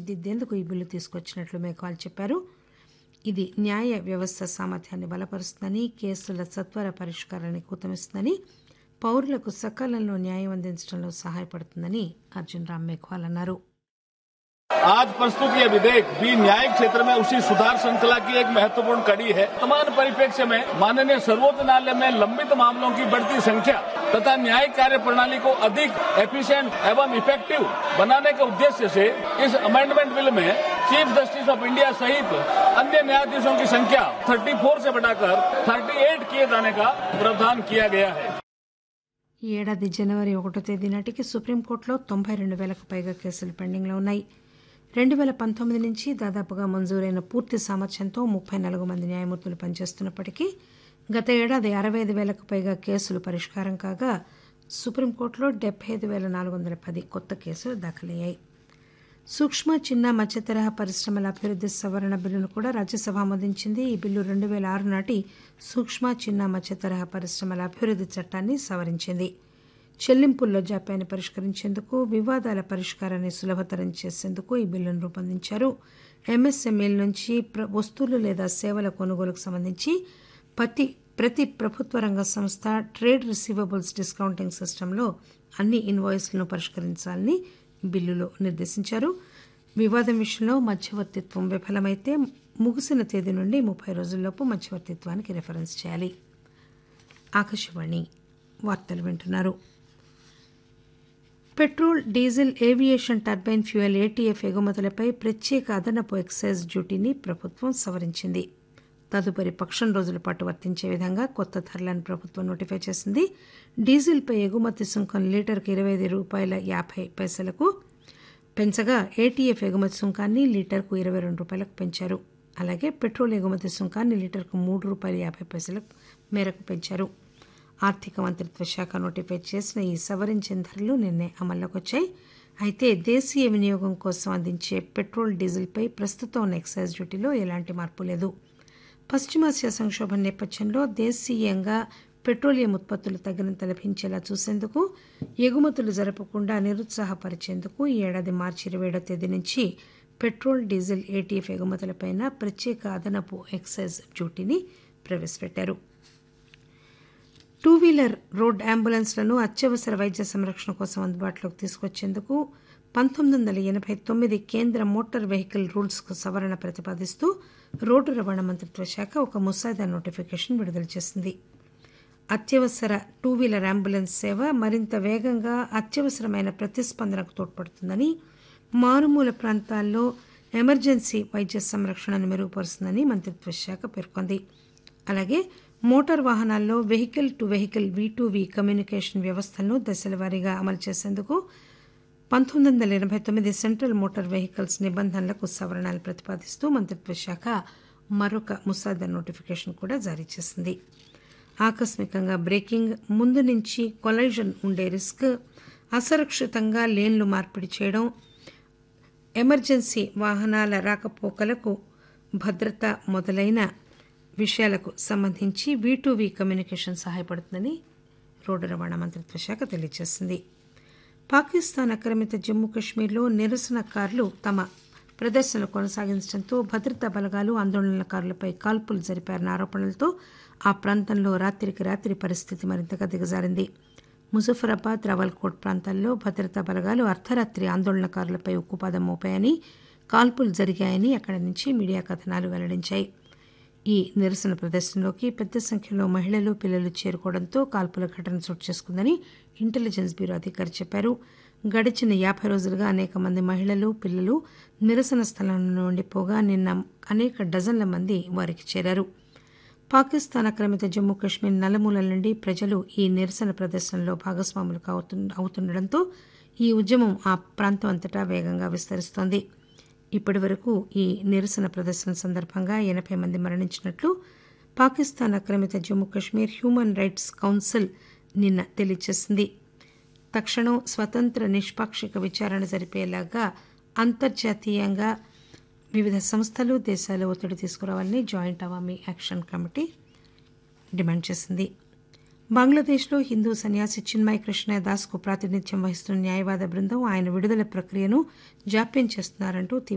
తీర్చిదిద్దేందుకు ఈ బిల్లు తీసుకొచ్చినట్లు మేఘ్వాల్ చెప్పారు ఇది న్యాయ వ్యవస్థ సామర్థ్యాన్ని బలపరుస్తుందని కేసుల సత్వర పరిష్కారానికి ఊతమిస్తుందని పౌరులకు సకాలంలో న్యాయం అందించడంలో సహాయపడుతుందని అర్జున్ రామ్ మేఘ్వాల్ అన్నారు आज प्रस्तुत यह विधेयक भी न्यायिक क्षेत्र में उसी सुधार श्रृंखला की एक महत्वपूर्ण कड़ी है वर्तमान परिप्रेक्ष्य में माननीय सर्वोच्च न्यायालय में लंबित मामलों की बढ़ती संख्या तथा न्यायिक कार्य प्रणाली को अधिक एफिशिएंट एवं इफेक्टिव बनाने के उद्देश्य से इस अमेंडमेंट बिल में चीफ जस्टिस ऑफ इंडिया सहित अन्य न्यायाधीशों की संख्या 34 से बढ़ाकर 38 किए जाने का प्रावधान किया गया है ఈ ఏడాది జనవరి ఒకటో తేదీ నాటికి సుప్రీంకోర్టులో తొంభై రెండు వేలకు పైగా కేసులు పెండింగ్లో ఉన్నాయి రెండు వేల పంతొమ్మిది నుంచి దాదాపుగా మంజూరైన పూర్తి సామర్థ్యంతో ముప్పై నాలుగు మంది న్యాయమూర్తులు పనిచేస్తున్నప్పటికీ గత ఏడాది అరవై ఐదు వేలకు పైగా కేసులు పరిష్కారం కాగా సుప్రీంకోర్టులో డెబ్బై ఐదు వేల నాలుగు వందల పది కొత్త కేసులు దాఖలయ్యాయి సూక్ష్మ చిన్న మధ్య తరహా పరిశ్రమల అభివృద్ది సవరణ బిల్లును కూడా రాజ్యసభ ఆమోదించింది ఈ బిల్లు రెండు వేల ఆరు నాటి సూక్ష్మ చిన్న మధ్య తరహా పరిశ్రమల అభివృద్ది చట్టాన్ని సవరించింది చెల్లింపుల్లో జాప్యాన్ని పరిష్కరించేందుకు వివాదాల పరిష్కారాన్ని సులభతరం చేసేందుకు ఈ బిల్లును రూపొందించారు ఎంఎస్ఎంఈల నుంచి ప్ర- వస్తువులు లేదా సేవల కొనుగోలుకు సంబంధించి ప్రతి ప్రతి ప్రభుత్వ రంగ సంస్థ ట్రేడ్ రిసీవబుల్స్ డిస్కౌంటింగ్ సిస్టంలో అన్ని ఇన్వాయిస్లను పరిష్కరించాలని బిల్లులో నిర్దేశించారు వివాదం విషయంలో మధ్యవర్తిత్వం విఫలమైతే ముగిసిన తేదీ నుండి ముప్పై రోజుల్లోపు మధ్యవర్తిత్వానికి రిఫరెన్స్ చేయాలి ఆకాశవాణి వార్తలు వింటున్నారు petrol diesel aviation turbine fuel ATF ఎగుమతులపై ప్రత్యేక అదనపు ఎక్సైజ్ డ్యూటీని ప్రభుత్వం సవరించింది తదుపరి పక్షం రోజుల పాటు వర్తించే విధంగా కొత్త ధరలను ప్రభుత్వం నోటిఫై చేసింది డీజిల్పై ఎగుమతి సుంకం లీటర్కు ఇరవై ఐదు రూపాయల యాభై పైసలకు పెంచగా ఏటీఎఫ్ ఎగుమతి సుంకాన్ని లీటర్కు ఇరవై రెండు రూపాయలకు పెంచారు అలాగే పెట్రోల్ ఎగుమతి సుంకాన్ని లీటర్కు మూడు రూపాయల యాభై పైసల మేరకు పెంచారు ఆర్థిక మంత్రిత్వ శాఖ నోటిఫై చేసిన ఈ సవరించిన ధరలు నిన్నే అమల్లోకి వచ్చాయి అయితే దేశీయ వినియోగం కోసం అందించే పెట్రోల్ డీజిల్పై ప్రస్తుతం ఉన్న ఎక్సైజ్ డ్యూటీలో ఎలాంటి మార్పు లేదు పశ్చిమాసియా సంక్షోభం నేపథ్యంలో దేశీయంగా పెట్రోలియం ఉత్పత్తులు తగినంత లభించేలా చూసేందుకు ఎగుమతులు జరపకుండా నిరుత్సాహపరిచేందుకు ఈ ఏడాది మార్చి ఇరవై ఏడో తేదీ నుంచి పెట్రోల్ డీజిల్ ఏటీఎఫ్ ఎగుమతులపైన ప్రత్యేక అదనపు ఎక్సైజ్ డ్యూటీని ప్రవేశపెట్టారు టూ వీలర్ రోడ్ అంబులెన్స్లను అత్యవసర వైద్య సంరక్షణ కోసం అందుబాటులోకి తీసుకొచ్చేందుకు పంతొమ్మిది వందల ఎనభై తొమ్మిది కేంద్ర మోటార్ వెహికల్ రూల్స్కు సవరణ ప్రతిపాదిస్తూ రోడ్డు రవాణా మంత్రిత్వ శాఖ ఒక ముసాయిదా నోటిఫికేషన్ విడుదల చేసింది అత్యవసర టూ వీలర్ అంబులెన్స్ సేవ మరింత వేగంగా అత్యవసరమైన ప్రతిస్పందనకు తోడ్పడుతుందని మారుమూల ప్రాంతాల్లో ఎమర్జెన్సీ వైద్య సంరక్షణను మెరుగుపరుస్తుందని మంత్రిత్వ శాఖ పేర్కొంది అలాగే మోటార్ వాహనాల్లో vehicle to vehicle V to V communication వ్యవస్థలను దశలవారీగా అమలు చేసేందుకు పంతొమ్మిది వందల ఎనభై తొమ్మిది సెంట్రల్ మోటార్ వెహికల్స్ నిబంధనలకు సవరణలు ప్రతిపాదిస్తూ మంత్రిత్వ శాఖ మరొక ముసాదా నోటిఫికేషన్ కూడా జారీ చేసింది ఆకస్మికంగా బ్రేకింగ్ ముందు నుంచి కొలైజన్ ఉండే రిస్క్ అసురక్షితంగా లేన్లు మార్పిడి చేయడం ఎమర్జెన్సీ వాహనాల రాకపోకలకు భద్రత మొదలైన విషయాలకు సంబంధించి వీ టు వి కమ్యూనికేషన్ సహాయపడుతుందని రోడ్డు రవాణా మంత్రిత్వ శాఖ తెలియజేసింది పాకిస్తాన్ ఆక్రమిత జమ్మూ కాశ్మీర్లో నిరసనకారులు తమ ప్రదర్శనలు కొనసాగించడంతో భద్రతా బలగాలు ఆందోళనకారులపై కాల్పులు జరిపారన్న ఆరోపణలతో ఆ ప్రాంతంలో రాత్రికి రాత్రి పరిస్థితి మరింతగా దిగజారింది ముజఫరాబాద్ రావల్కోట్ ప్రాంతాల్లో భద్రతా బలగాలు అర్ధరాత్రి ఆందోళనకారులపై ఉక్కుపాదం మోపాయని కాల్పులు జరిగాయని అక్కడి నుంచి మీడియా కథనాలు వెల్లడించాయి ఈ నిరసన ప్రదర్శనలోకి పెద్ద సంఖ్యలో మహిళలు పిల్లలు చేరుకోవడంతో కాల్పుల ఘటన చోటు చేసుకుందని ఇంటెలిజెన్స్ బ్యూరో అధికారి చెప్పారు గడిచిన యాభై రోజులుగా అనేక మంది మహిళలు పిల్లలు నిరసన స్థలం నుండి పోగా నిన్న అనేక డజన్ల మంది వారికి చేరారు పాకిస్తాన్ ఆక్రమిత జమ్మూ కాశ్మీర్ నలుమూలల నుండి ప్రజలు ఈ నిరసన ప్రదర్శనలో భాగస్వాములు కావుతు- అవుతుండటంతో ఈ ఉద్యమం ఆ ప్రాంతం అంతటా వేగంగా విస్తరిస్తోంది ఇప్పటి వరకు ఈ నిరసన ప్రదర్శన సందర్భంగా ఎనభై మంది మరణించినట్లు పాకిస్తాన్ ఆక్రమిత Jammu Kashmir human rights council నిన్న తెలియజేసింది తక్షణం స్వతంత్ర నిష్పాక్షిక విచారణ జరిపేలాగా అంతర్జాతీయంగా వివిధ సంస్థలు దేశాలు ఒత్తిడి తీసుకురావాలని joint Awami action committee demand చేసింది బంగ్లాదేశ్లో హిందూ సన్యాసి చిన్మయ్ కృష్ణ దాస్కు ప్రాతినిధ్యం వహిస్తున్న న్యాయవాద బృందం ఆయన విడుదల ప్రక్రియను జాప్యం చేస్తున్నారంటూ